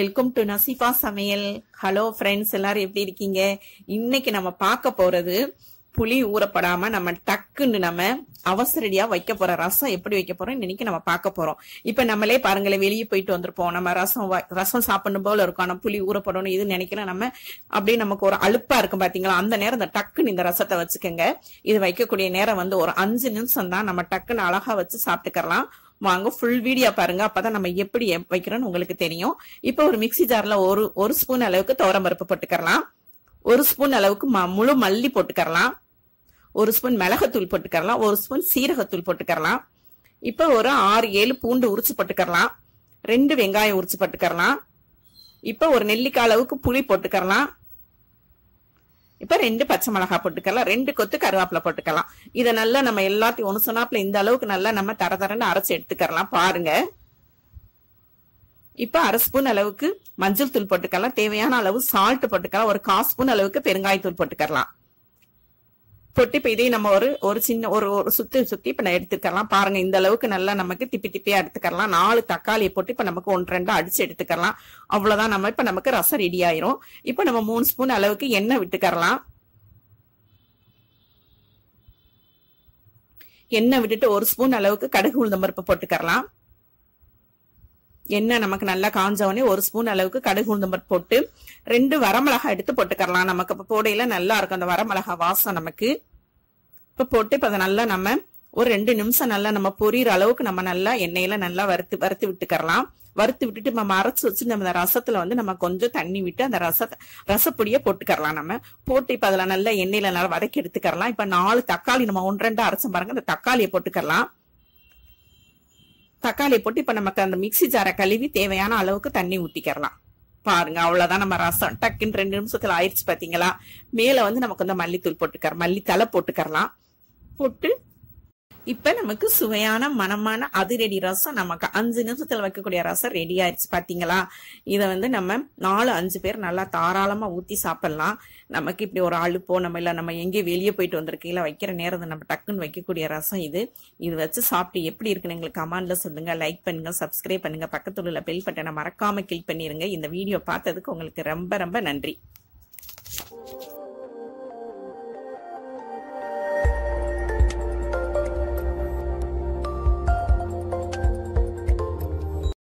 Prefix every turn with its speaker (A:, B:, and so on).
A: welcome to நசிஃபா சமையல் hello friends எல்லாரும் எப்படி இருக்கீங்க இன்னைக்கு நம்ம பார்க்க போறது புளி ஊறப்படாம நம்ம டக்குன்னு நம்ம அவசரடியா வைக்க போற ரசம் எப்படி வைக்க போறோம் இன்னைக்கு நம்ம பார்க்க போறோம் இப்ப நம்மளே பாருங்களேன் வெளியே போயிட்டு வந்திருப்போம் நம்ம ரசம் வ- ரசம் சாப்பிடணும் போல இருக்கும் ஆனா புளி ஊறப்படணும் இது நினைக்கிறேன் நம்ம அப்படியே நமக்கு ஒரு அலுப்பா இருக்கும் பாத்தீங்களா அந்த நேரம் இந்த டக்குன்னு இந்த ரசத்தை வச்சுக்கோங்க இது வைக்கக்கூடிய நேரம் வந்து ஒரு அஞ்சு நிமிஷம் தான் நம்ம டக்குன்னு அழகா வச்சு சாப்பிட்டுக்கலாம் வாங்க ஃபுல் வீடியோ பாருங்க அப்பதான் நம்ம எப்படி எப்- வைக்கிறோம்னு உங்களுக்கு தெரியும் இப்போ ஒரு மிக்ஸி ஜார்ல ஒரு ஒரு ஸ்பூன் அளவுக்கு துவரம் பருப்பு போட்டுக்கறலாம் ஒரு ஸ்பூன் அளவுக்கு ம- முழு மல்லி போட்டுக்கறலாம் ஒரு ஸ்பூன் மிளகுத்தூள் போட்டுக்கறலாம் ஒரு ஸ்பூன் சீரகத்தூள் போட்டுக்கறலாம் இப்போ ஒரு ஆறு ஏழு பூண்டு உரிச்சு போட்டுக்கறலாம் ரெண்டு வெங்காயம் உரிச்சு போட்டுக்கறலாம் இப்போ ஒரு நெல்லிக்காய் அளவுக்கு புளி போட்டுக்கறலாம் இப்ப ரெண்டு பச்சை மிளகாய் போட்டுக்கலாம் ரெண்டு கொத்து கருவேப்பிலை போட்டுக்கலாம் இதை நல்லா நம்ம எல்லாத்தையும் ஒன்று சொன்னாப்புல இந்த அளவுக்கு நல்லா நம்ம தர தரன்னு அரைச்சு எடுத்துக்கலாம் பாருங்க இப்ப அரை ஸ்பூன் அளவுக்கு மஞ்சள் தூள் போட்டுக்கலாம் தேவையான அளவு சால்ட் போட்டுக்கலாம் ஒரு கால் ஸ்பூன் அளவுக்கு பெருங்காயத்தூள் போட்டுக்கலாம் போட்டு இப்ப இதையும் நம்ம ஒரு ஒரு சின்ன ஒரு ஒரு சுத்தி சுத்தி இப்ப நான் எடுத்துக்கலாம் பாருங்க இந்த அளவுக்கு நல்லா நமக்கு திப்பி திப்பியா எடுத்துக்கலாம் நாலு தக்காளியை போட்டு இப்ப நமக்கு ஒன்று ரெண்டு அடிச்சு எடுத்துக்கலாம் அவ்வளவுதான் நம்ம இப்ப நமக்கு ரசம் ரெடி ஆயிரும் இப்ப நம்ம மூணு ஸ்பூன் அளவுக்கு எண்ணெய் விட்டுக்கறலாம் எண்ணெய் விட்டுட்டு ஒரு ஸ்பூன் அளவுக்கு கடுகு உளுந்தம் பருப்பு போட்டுக்கறலாம் எண்ணெய் நமக்கு நல்லா காஞ்ச உடனே ஒரு ஸ்பூன் அளவுக்கு கடுகு உளுந்தம் பருப்பு போட்டு ரெண்டு வரமிளகாய் எடுத்து போட்டுக்கறலாம் நமக்கு இப்ப போடையில நல்லா இருக்கும் அந்த வரமிளகாய் வாசம் நமக்கு இப்ப போட்டு இப்ப அதை நல்லா நம்ம ஒரு ரெண்டு நிமிஷம் நல்லா நம்ம பொரியிற அளவுக்கு நம்ம நல்லா எண்ணெயில நல்லா வறுத்து வறுத்து விட்டுக்கறலாம் வறுத்து விட்டுட்டு நம்ம அரைச்சு வச்சு நம்ம அந்த ரசத்துல வந்து நம்ம கொஞ்சம் தண்ணி விட்டு அந்த ரசத்தை ரசப்பொடியை போட்டுக்கறலாம் நம்ம போட்டு இப்ப அதுல நல்லா எண்ணெயில நல்லா வதக்கி எடுத்துக்கறலாம் இப்ப நாலு தக்காளி நம்ம ஒன்று ரெண்டு அரைச்சோம் பாருங்க அந்த தக்காளியை போட்டுக்கறலாம் தக்காளியை போட்டு இப்ப நமக்கு அந்த மிக்ஸி ஜாரை கழுவி தேவையான அளவுக்கு தண்ணி ஊத்திக்கறலாம் பாருங்க அவ்வளவுதான் நம்ம ரசம் டக்குன்னு ரெண்டு நிமிஷத்துல ஆயிடுச்சு பாத்தீங்களா மேல வந்து நமக்கு வந்து மல்லித்தூள் போட்டுக்கற மல்லித்தலை போட்டுக்கறலாம் போட்டு இப்ப நமக்கு சுவையான மனமான அதிரடி ரசம் நமக்கு அஞ்சு நிமிஷத்துல வைக்கக்கூடிய ரசம் ரெடி ஆயிடுச்சு பாத்தீங்களா இத வந்து நம்ம நாலு அஞ்சு பேர் நல்லா தாராளமா ஊத்தி சாப்பிடலாம் நமக்கு இப்படி ஒரு அழுப்போ நம்ம இல்ல நம்ம எங்கேயும் வெளியே போயிட்டு வந்திருக்கையில வைக்கிற நேரம் நம்ம டக்குன்னு வைக்கக்கூடிய ரசம் இது இது வச்சு சாப்பிட்டு எப்படி இருக்குன்னு எங்களுக்கு கமெண்ட்ல சொல்லுங்க லைக் பண்ணுங்க சப்ஸ்கிரைப் பண்ணுங்க பக்கத்துல உள்ள பெல் பட்டனை மறக்காம கிளிக் பண்ணிருங்க இந்த வீடியோ பார்த்ததுக்கு உங்களுக்கு ரொம்ப ரொம்ப நன்றி